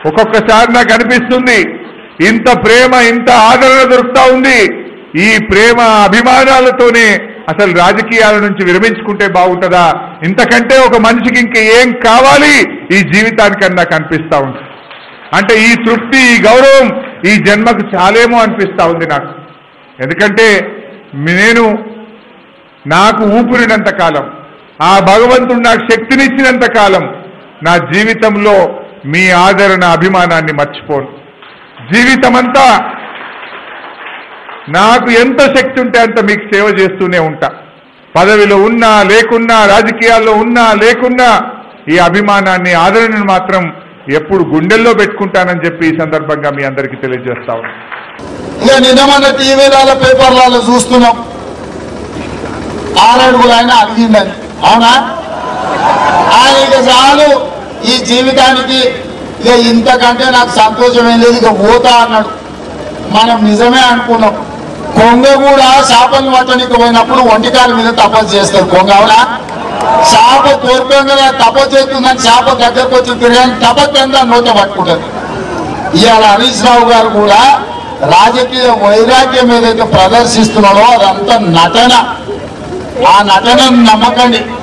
ఒక్కొక్కసారి నాకు అనిపిస్తుంది ఇంత ప్రేమ ఇంత ఆదరణ దొరుకుతా ఉంది ఈ ప్రేమ అభిమానాలతోనే అసలు రాజకీయాల నుంచి విరమించుకుంటే బాగుంటుందా ఇంతకంటే ఒక మనిషికి ఇంక ఏం కావాలి ఈ జీవితానికని నాకు అనిపిస్తా ఉంది అంటే ఈ తృప్తి ఈ గౌరవం ఈ జన్మకు చాలేమో అనిపిస్తా ఉంది నాకు ఎందుకంటే నేను నాకు ఊపిరినంత కాలం ఆ భగవంతుడు నాకు శక్తినిచ్చినంత కాలం నా జీవితంలో మీ ఆదరణ అభిమానాన్ని మర్చిపోను జీవితమంతా నాకు ఎంత శక్తి ఉంటే అంత మీకు సేవ చేస్తూనే ఉంటా పదవిలో ఉన్నా లేకున్నా రాజకీయాల్లో ఉన్నా లేకున్నా ఈ అభిమానాన్ని ఆదరణను మాత్రం ఎప్పుడు గుండెల్లో పెట్టుకుంటానని చెప్పి ఈ సందర్భంగా మీ అందరికీ తెలియజేస్తా ఉన్నాను ఇక నిన్న మన టీవీలలో పేపర్లలో చూస్తున్నాం ఆరడుగులు ఆయన అడిగిందని అవునా ఆయన ఇక చాలు ఈ జీవితానికి ఇక ఇంతకంటే నాకు సంతోషం ఏం లేదు ఇక పోతా అన్నాడు మనం నిజమే అనుకున్నాం కొంగ కూడా చేపలు పట్టడానికి పోయినప్పుడు వంటికాల మీద తపస్సు చేస్తారు కొంగ అవునా చేప కోరుకోగానే తపస్సు చేస్తుందని చేప దగ్గరకు వచ్చి తిరగని తపస్సు కింద నోట పట్టుకుంటుంది ఇవాళ హరీష్ రావు గారు కూడా రాజకీయ వైరాగ్యం ఏదైతే ప్రదర్శిస్తున్నాడో అదంతా నటన ఆ నటనను నమ్మకండి